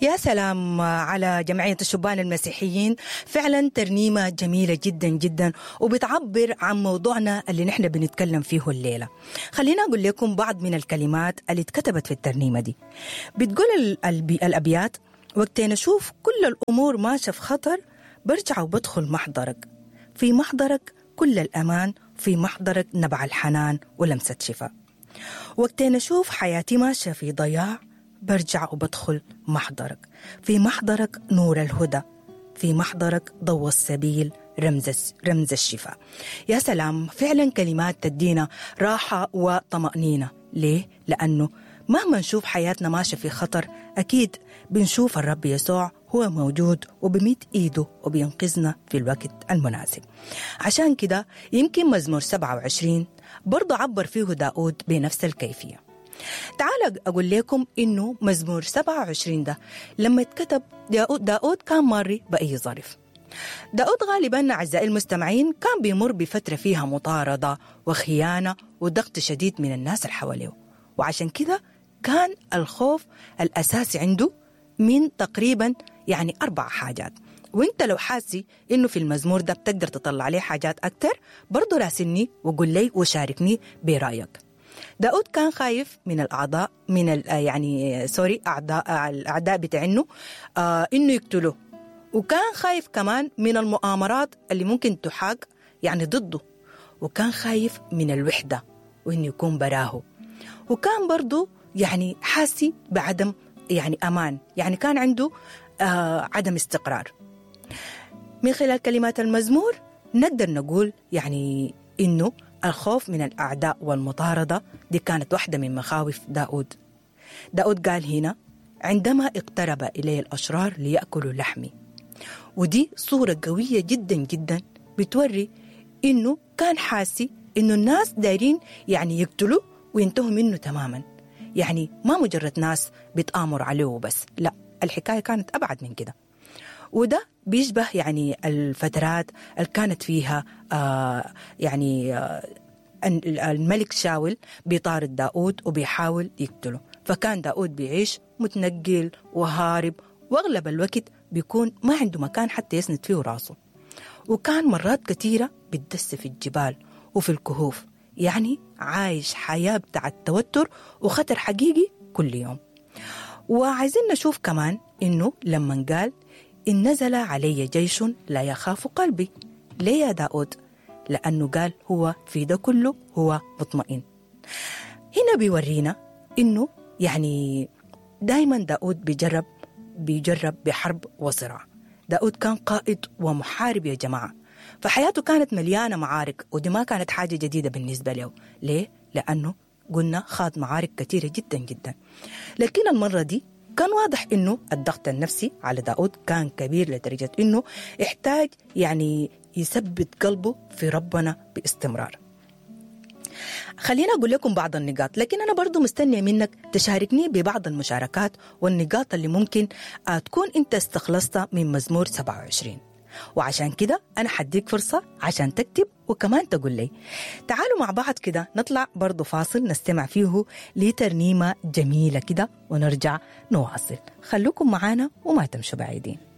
يا سلام على جمعية الشبان المسيحيين فعلا ترنيمة جميلة جدا جدا وبتعبر عن موضوعنا اللي نحن بنتكلم فيه الليلة خلينا أقول لكم بعض من الكلمات اللي اتكتبت في الترنيمة دي بتقول الأبيات وقتين أشوف كل الأمور ماشية في خطر برجع وبدخل محضرك في محضرك كل الأمان في محضرك نبع الحنان ولمسة شفاء وقتين أشوف حياتي ماشية في ضياع برجع وبدخل محضرك في محضرك نور الهدى في محضرك ضوء السبيل رمز رمز الشفاء يا سلام فعلا كلمات تدينا راحة وطمأنينة ليه؟ لأنه مهما نشوف حياتنا ماشية في خطر أكيد بنشوف الرب يسوع هو موجود وبميت إيده وبينقذنا في الوقت المناسب عشان كده يمكن مزمور 27 برضه عبر فيه داود بنفس الكيفية تعال أقول لكم إنه مزمور 27 ده لما اتكتب داود, داود كان ماري بأي ظرف داود غالبا أعزائي المستمعين كان بيمر بفترة فيها مطاردة وخيانة وضغط شديد من الناس اللي حواليه وعشان كده كان الخوف الأساسي عنده من تقريبا يعني أربع حاجات وانت لو حاسي انه في المزمور ده بتقدر تطلع عليه حاجات اكتر برضه راسلني وقول لي وشاركني برايك داود كان خايف من الاعضاء من ال يعني سوري اعضاء الاعداء بتاعنه آه انه يقتلوه وكان خايف كمان من المؤامرات اللي ممكن تحاق يعني ضده وكان خايف من الوحده وانه يكون براه وكان برضه يعني حاسي بعدم يعني امان يعني كان عنده آه عدم استقرار من خلال كلمات المزمور نقدر نقول يعني انه الخوف من الاعداء والمطارده دي كانت واحده من مخاوف داود داود قال هنا عندما اقترب الي الاشرار لياكلوا لحمي ودي صوره قويه جدا جدا بتوري انه كان حاسي انه الناس دايرين يعني يقتلوا وينتهوا منه تماما يعني ما مجرد ناس بتآمر عليه وبس لا الحكايه كانت ابعد من كده وده بيشبه يعني الفترات اللي كانت فيها آه يعني آه الملك شاول بيطارد داود وبيحاول يقتله فكان داود بيعيش متنقل وهارب واغلب الوقت بيكون ما عنده مكان حتى يسند فيه راسه وكان مرات كثيرة بتدس في الجبال وفي الكهوف يعني عايش حياة بتاع التوتر وخطر حقيقي كل يوم وعايزين نشوف كمان إنه لما قال إن نزل علي جيش لا يخاف قلبي ليه يا داود لأنه قال هو في ده كله هو مطمئن هنا بيورينا إنه يعني دايما داود بيجرب بيجرب بحرب وصراع داود كان قائد ومحارب يا جماعة فحياته كانت مليانة معارك ودي ما كانت حاجة جديدة بالنسبة له ليه؟ لأنه قلنا خاض معارك كثيرة جدا جدا لكن المرة دي كان واضح انه الضغط النفسي على داود كان كبير لدرجة انه احتاج يعني يثبت قلبه في ربنا باستمرار خلينا أقول لكم بعض النقاط لكن أنا برضو مستنية منك تشاركني ببعض المشاركات والنقاط اللي ممكن تكون أنت استخلصتها من مزمور 27 وعشان كده أنا حديك فرصة عشان تكتب وكمان تقول لي تعالوا مع بعض كده نطلع برضو فاصل نستمع فيه لترنيمة جميلة كده ونرجع نواصل خلوكم معانا وما تمشوا بعيدين